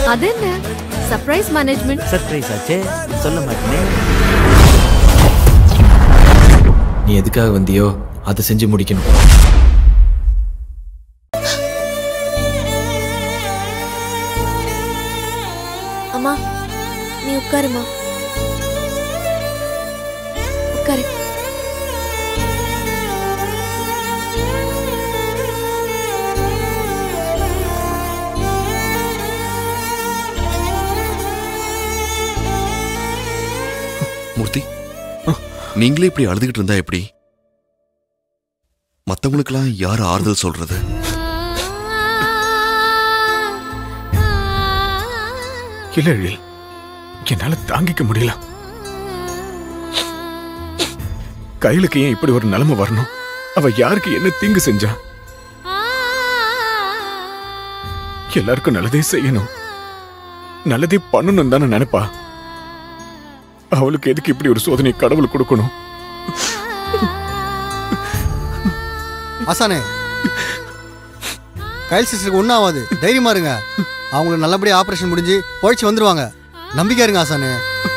அது என்ன surprise management surprise ஆச்சே சொல்ல மாட்டேனே நீ எதுக்காக வந்தியோ அதை செஞ்சு முடிக்கணும் அம்மா நீ உட்காருமா உட்காரு மூர்த்தி நீங்களே இப்படி அழுதுகிட்டு இருந்தா எப்படி மத்தவங்களுக்கெல்லாம் யார் ஆறுதல் சொல்றது இல்ல எழில் என்னால தாங்கிக்க முடியல கையிலுக்கு ஏன் இப்படி ஒரு நிலைமை வரணும் அவ யாருக்கு என்ன தீங்கு செஞ்சா எல்லாருக்கும் நல்லதே செய்யணும் நல்லதே பண்ணணும் தானே நினைப்பா அவளுக்கு எதுக்கு இப்படி ஒரு சோதனை கடவுள் கொடுக்கணும் ஆசானே கைல் சிஸ்டருக்கு ஒன்றும் ஆகாது தைரியமா இருங்க அவங்களுக்கு நல்லபடியாக ஆப்ரேஷன் முடிஞ்சு பொழைச்சி வந்துருவாங்க நம்பிக்கை இருங்க ஆசானே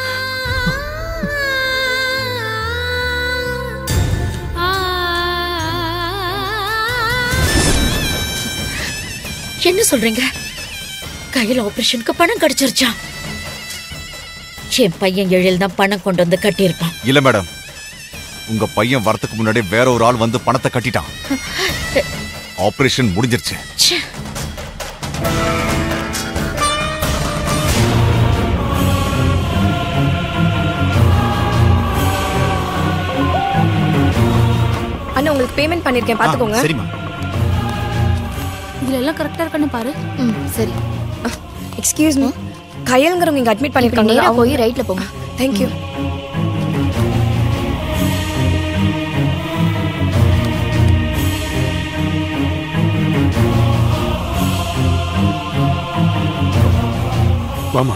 என்ன சொல்றீங்க கையில் ஆபரேஷனுக்கு பணம் கிடைச்சிருச்சா என் பையன் எழில் தான் பணம் கொண்டு வந்து கட்டியிருப்பான் இல்ல மேடம் உங்க பையன் வரதுக்கு முன்னாடி வேற ஒரு ஆள் வந்து பணத்தை கட்டிட்டான் ஆபரேஷன் முடிஞ்சிருச்சு ச்சே. அண்ணா உங்களுக்கு பேமெண்ட் பண்ணிருக்கேன் பாத்துக்கோங்க சரிம்மா இதுல எல்லாம் கரெக்டா இருக்கான்னு பாரு ம் சரி எக்ஸ்கியூஸ் மீ கையல்ங்கிறவங்க இங்க அட்மிட் இப்படி பண்ணிருக்காங்க நேரா போய் ரைட்ல போங்க தேங்க்யூ வாமா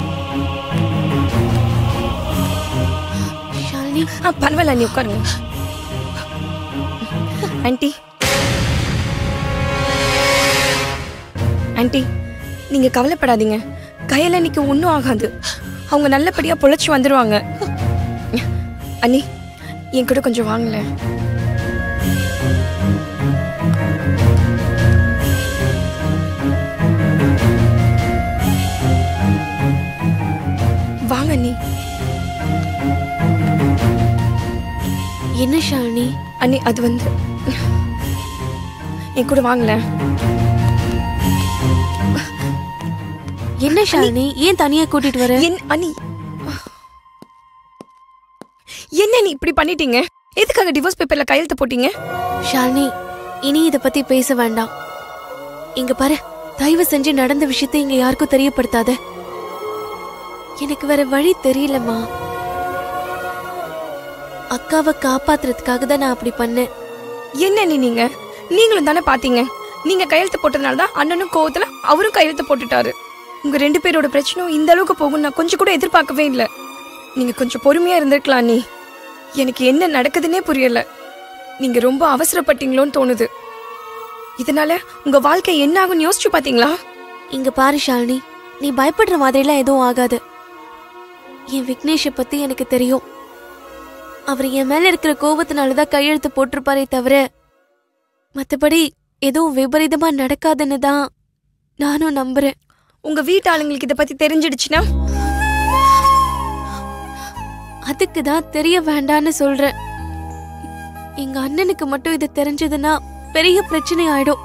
ஷாலினி ஆ பரவாயில்ல நீ உட்காருங்க ஆன்ட்டி ஆன்ட்டி நீங்க கவலைப்படாதீங்க கையில இன்னைக்கு ஒன்றும் ஆகாது அவங்க நல்லபடியா பொழைச்சு வந்துருவாங்க அண்ணி என் கூட கொஞ்சம் வாங்களேன் வாங்க அண்ணி என்ன ஷாலினி அண்ணி அது வந்து என் கூட வாங்களேன் என்ன ஷாலினி ஏன் தனியா கூட்டிட்டு வர என் அண்ணி என்ன நீ இப்படி பண்ணிட்டீங்க எதுக்காக டிவோர்ஸ் பேப்பர்ல கையெழுத்து போட்டீங்க ஷாலினி இனி இத பத்தி பேச வேண்டாம் இங்க பாரு தயவு செஞ்சு நடந்த விஷயத்தை இங்க யாருக்கும் தெரியப்படுத்தாத எனக்கு வேற வழி தெரியலம்மா அக்காவை காப்பாத்துறதுக்காக தான் நான் அப்படி பண்ணேன் என்ன நீ நீங்க நீங்களும் தானே பாத்தீங்க நீங்க கையெழுத்து போட்டதுனால தான் அண்ணனும் கோவத்துல அவரும் கையெழுத்து போட்டுட்டாரு உங்க ரெண்டு பேரோட பிரச்சனையும் இந்த அளவுக்கு போகும் நான் கொஞ்சம் கூட எதிர்பார்க்கவே இல்லை நீங்க கொஞ்சம் பொறுமையா இருந்திருக்கலாம் நீ எனக்கு என்ன நடக்குதுன்னே புரியல நீங்க ரொம்ப அவசரப்பட்டீங்களோன்னு தோணுது இதனால உங்க வாழ்க்கை என்ன ஆகும்னு யோசிச்சு பாத்தீங்களா இங்க பாரு ஷாலினி நீ பயப்படுற மாதிரிலாம் எதுவும் ஆகாது என் விக்னேஷை பத்தி எனக்கு தெரியும் அவர் என் மேல இருக்கிற கோபத்தினாலதான் கையெழுத்து போட்டிருப்பாரே தவிர மத்தபடி எதுவும் விபரீதமா நடக்காதுன்னு தான் நானும் நம்புறேன் உங்க வீட்டு ஆளுங்களுக்கு இதை பத்தி தெரிஞ்சிடுச்சுன்னா அதுக்கு தான் தெரிய வேண்டான்னு சொல்றேன் எங்க அண்ணனுக்கு மட்டும் இது தெரிஞ்சதுன்னா பெரிய பிரச்சனை ஆயிடும்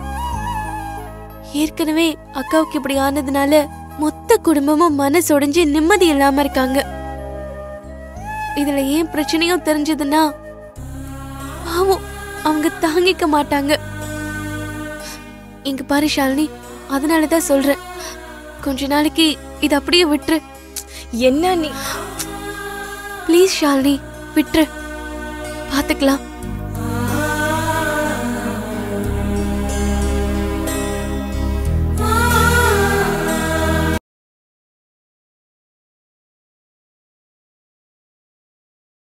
ஏற்கனவே அக்காவுக்கு இப்படி ஆனதுனால மொத்த குடும்பமும் மனசொடைஞ்சு நிம்மதி இல்லாம இருக்காங்க இதுல ஏன் பிரச்சனையும் தெரிஞ்சதுன்னா பாவம் அவங்க தாங்கிக்க மாட்டாங்க இங்க பாரு ஷாலினி அதனாலதான் சொல்றேன் கொஞ்ச நாளைக்கு இது அப்படியே விட்டுரு என்ன நீ ப்ளீஸ் ஷாலினி விட்டுரு பாத்துக்கலாம்